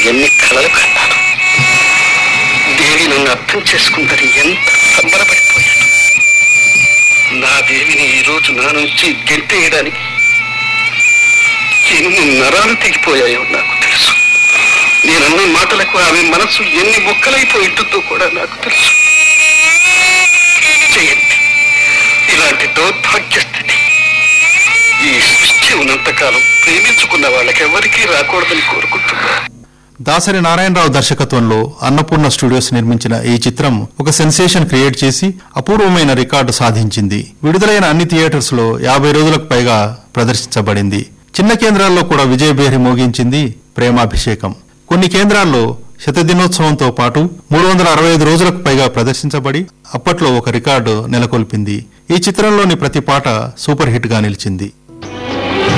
ఎన్ని కలలు కన్నాను దేవి నన్ను అర్థం చేసుకుందని ఎంత సంబరపడిపోయాను నా దేవిని ఈ రోజు నా నుంచి గెంటేయడానికి ఎన్ని నరాలు తెగిపోయాయో నాకు తెలుసు నేనన్న మాటలకు ఆమె మనసు ఎన్ని ముక్కలైపోయి ఉంటుందో కూడా నాకు తెలుసు చేయండి ఇలాంటి దౌర్భాగ్య స్థితి ఈ సృష్టి ఉన్నంతకాలం ప్రేమించుకున్న వాళ్ళకెవరికీ రాకూడదని కోరుకుంటున్నాను దాసరి నారాయణరావు దర్శకత్వంలో అన్నపూర్ణ స్టూడియోస్ నిర్మించిన ఈ చిత్రం ఒక సెన్సేషన్ క్రియేట్ చేసి అపూర్వమైన రికార్డు సాధించింది విడుదలైన అన్ని థియేటర్స్ లో యాభై రోజులకు పైగా ప్రదర్శించబడింది చిన్న కేంద్రాల్లో కూడా విజయభేరి మోగించింది ప్రేమాభిషేకం కొన్ని కేంద్రాల్లో శతదినోత్సవంతో పాటు మూడు వందల అరవై ఐదు రోజులకు పైగా ప్రదర్శించబడి అప్పట్లో ఒక రికార్డు నెలకొల్పింది ఈ చిత్రంలోని ప్రతి పాట సూపర్ హిట్ గా నిలిచింది